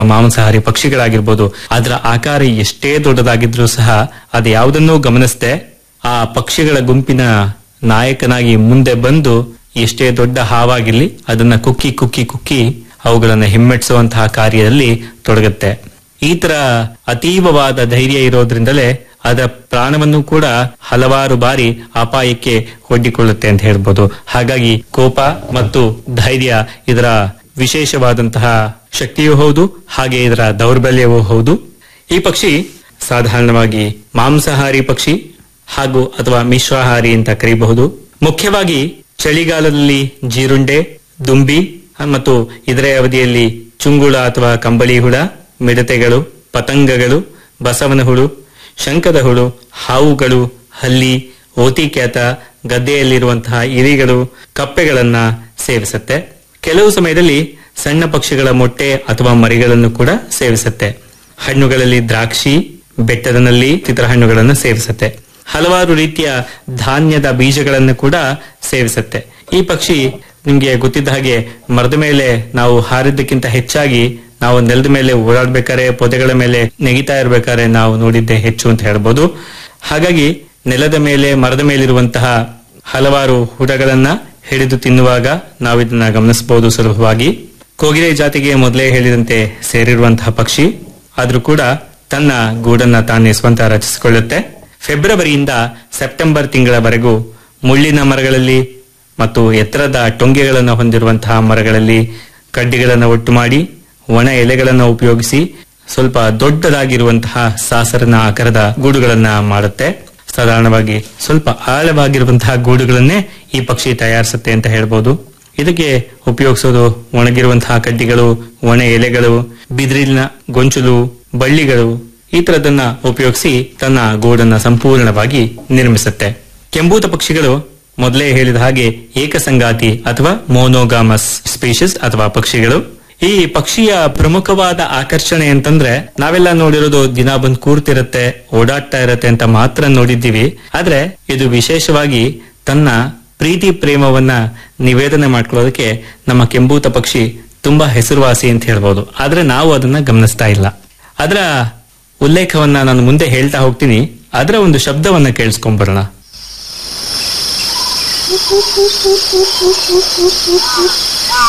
ಮಾಂಸಾಹಾರಿ ಪಕ್ಷಿಗಳಾಗಿರ್ಬೋದು ಅದರ ಆಕಾರ ಎಷ್ಟೇ ದೊಡ್ಡದಾಗಿದ್ರೂ ಸಹ ಅದು ಯಾವುದನ್ನೂ ಗಮನಿಸದೆ ಆ ಪಕ್ಷಿಗಳ ಗುಂಪಿನ ನಾಯಕನಾಗಿ ಮುಂದೆ ಬಂದು ಎಷ್ಟೇ ದೊಡ್ಡ ಹಾವಾಗಿರ್ಲಿ ಅದನ್ನ ಕುಕ್ಕಿ ಕುಕ್ಕಿ ಕುಕ್ಕಿ ಅವುಗಳನ್ನ ಹಿಮ್ಮೆಟ್ಟಿಸುವಂತಹ ಕಾರ್ಯದಲ್ಲಿ ತೊಡಗುತ್ತೆ ಈ ತರ ಅತೀವವಾದ ಧೈರ್ಯ ಇರೋದ್ರಿಂದಲೇ ಅದರ ಪ್ರಾಣವನ್ನು ಕೂಡ ಹಲವಾರು ಬಾರಿ ಅಪಾಯಕ್ಕೆ ಒಡ್ಡಿಕೊಳ್ಳುತ್ತೆ ಅಂತ ಹೇಳ್ಬೋದು ಹಾಗಾಗಿ ಕೋಪ ಮತ್ತು ಧೈರ್ಯ ಇದರ ವಿಶೇಷವಾದಂತಹ ಶಕ್ತಿಯೂ ಹೌದು ಹಾಗೆ ಇದರ ದೌರ್ಬಲ್ಯವೂ ಹೌದು ಈ ಪಕ್ಷಿ ಸಾಧಾರಣವಾಗಿ ಮಾಂಸಾಹಾರಿ ಪಕ್ಷಿ ಹಾಗೂ ಅಥವಾ ಮಿಶ್ರಾಹಾರಿ ಅಂತ ಕರೆಯಬಹುದು ಮುಖ್ಯವಾಗಿ ಚಳಿಗಾಲದಲ್ಲಿ ಜೀರುಂಡೆ ದುಂಬಿ ಮತ್ತು ಇದರ ಅವಧಿಯಲ್ಲಿ ಚುಂಗುಳ ಅಥವಾ ಕಂಬಳಿ ಹುಳ ಮಿಡತೆಗಳು ಪತಂಗಗಳು ಬಸವನ ಹುಳು ಶಂಕದ ಹುಳು ಹಾವುಗಳು ಹಲ್ಲಿ ಓತಿಕ್ಯಾತ ಗದ್ದೆಯಲ್ಲಿರುವಂತಹ ಇಲಿಗಳು ಕಪ್ಪೆಗಳನ್ನ ಸೇವಿಸುತ್ತೆ ಕೆಲವು ಸಮಯದಲ್ಲಿ ಸಣ್ಣ ಪಕ್ಷಿಗಳ ಮೊಟ್ಟೆ ಅಥವಾ ಮರಿಗಳನ್ನು ಕೂಡ ಸೇವಿಸುತ್ತೆ ಹಣ್ಣುಗಳಲ್ಲಿ ದ್ರಾಕ್ಷಿ ಬೆಟ್ಟದ ನಲ್ಲಿ ಇತರ ಹಣ್ಣುಗಳನ್ನು ಸೇವಿಸುತ್ತೆ ಹಲವಾರು ರೀತಿಯ ಧಾನ್ಯದ ಬೀಜಗಳನ್ನು ಕೂಡ ಸೇವಿಸುತ್ತೆ ಈ ಪಕ್ಷಿ ನಿಮ್ಗೆ ಗೊತ್ತಿದ್ದ ಹಾಗೆ ಮರದ ಮೇಲೆ ನಾವು ಹಾರಿದ್ದಕ್ಕಿಂತ ಹೆಚ್ಚಾಗಿ ನಾವು ನೆಲದ ಮೇಲೆ ಓಡಾಡ್ಬೇಕಾದ್ರೆ ಪೊದೆಗಳ ಮೇಲೆ ನೆಗಿತಾ ಇರ್ಬೇಕಾದ್ರೆ ನಾವು ನೋಡಿದ್ದೆ ಹೆಚ್ಚು ಅಂತ ಹೇಳ್ಬೋದು ಹಾಗಾಗಿ ನೆಲದ ಮೇಲೆ ಮರದ ಮೇಲಿರುವಂತಹ ಹಲವಾರು ಹುಡಗಳನ್ನ ಹಿಡಿದು ತಿನ್ನುವಾಗ ನಾವು ಇದನ್ನ ಗಮನಿಸಬಹುದು ಸುಲಭವಾಗಿ ಕೋಗಿಲೆ ಜಾತಿಗೆ ಮೊದಲೇ ಹೇಳಿದಂತೆ ಸೇರಿರುವಂತಹ ಪಕ್ಷಿ ಆದ್ರೂ ಕೂಡ ತನ್ನ ಗೂಡನ್ನ ತಾನೇ ಸ್ವಂತ ರಚಿಸಿಕೊಳ್ಳುತ್ತೆ ಫೆಬ್ರವರಿಯಿಂದ ಸೆಪ್ಟೆಂಬರ್ ತಿಂಗಳವರೆಗೂ ಮುಳ್ಳಿನ ಮರಗಳಲ್ಲಿ ಮತ್ತು ಎತ್ತರದ ಟೊಂಗೆಗಳನ್ನು ಹೊಂದಿರುವಂತಹ ಮರಗಳಲ್ಲಿ ಕಡ್ಡಿಗಳನ್ನು ಒಟ್ಟು ಮಾಡಿ ಒಣ ಎಲೆಗಳನ್ನು ಉಪಯೋಗಿಸಿ ಸ್ವಲ್ಪ ದೊಡ್ಡದಾಗಿರುವಂತಹ ಸಾಸರನ ಆಕಾರದ ಗೂಡುಗಳನ್ನ ಮಾಡುತ್ತೆ ಸಾಧಾರಣವಾಗಿ ಸ್ವಲ್ಪ ಆಳವಾಗಿರುವಂತಹ ಗೂಡುಗಳನ್ನೇ ಈ ಪಕ್ಷಿ ತಯಾರಿಸುತ್ತೆ ಅಂತ ಹೇಳ್ಬೋದು ಇದಕ್ಕೆ ಉಪಯೋಗಿಸೋದು ಒಣಗಿರುವಂತಹ ಕಡ್ಡಿಗಳು ಒಣ ಎಲೆಗಳು ಬಿದಿರಿನ ಗೊಂಚಲು ಬಳ್ಳಿಗಳು ಈ ತರದನ್ನ ಉಪಯೋಗಿಸಿ ತನ್ನ ಗೂಡನ್ನ ಸಂಪೂರ್ಣವಾಗಿ ನಿರ್ಮಿಸುತ್ತೆ ಕೆಂಬೂತ ಪಕ್ಷಿಗಳು ಮೊದಲೇ ಹೇಳಿದ ಹಾಗೆ ಏಕಸಂಗಾತಿ ಅಥವಾ ಮೋನೋಗಾಮಸ್ ಸ್ಪೀಷಿಸ್ ಅಥವಾ ಪಕ್ಷಿಗಳು ಈ ಪಕ್ಷಿಯ ಪ್ರಮುಖವಾದ ಆಕರ್ಷಣೆ ಅಂತಂದ್ರೆ ನಾವೆಲ್ಲ ನೋಡಿರೋದು ದಿನ ಬಂದ್ ಕೂರ್ತಿರತ್ತೆ ಓಡಾಡ್ತಾ ಇರತ್ತೆ ಅಂತ ಮಾತ್ರ ನೋಡಿದ್ದೀವಿ ಆದ್ರೆ ಇದು ವಿಶೇಷವಾಗಿ ತನ್ನ ಪ್ರೀತಿ ಪ್ರೇಮವನ್ನ ನಿವೇದನೆ ಮಾಡ್ಕೊಳ್ಳೋದಕ್ಕೆ ನಮ್ಮ ಕೆಂಬೂತ ಪಕ್ಷಿ ತುಂಬಾ ಹೆಸರುವಾಸಿ ಅಂತ ಹೇಳ್ಬೋದು ಆದ್ರೆ ನಾವು ಅದನ್ನ ಗಮನಿಸ್ತಾ ಇಲ್ಲ ಅದರ ಉಲ್ಲೇಖವನ್ನ ನಾನು ಮುಂದೆ ಹೇಳ್ತಾ ಹೋಗ್ತೀನಿ ಅದರ ಒಂದು ಶಬ್ದವನ್ನ ಕೇಳಿಸ್ಕೊಂಡ್ಬರೋಣ Thank you.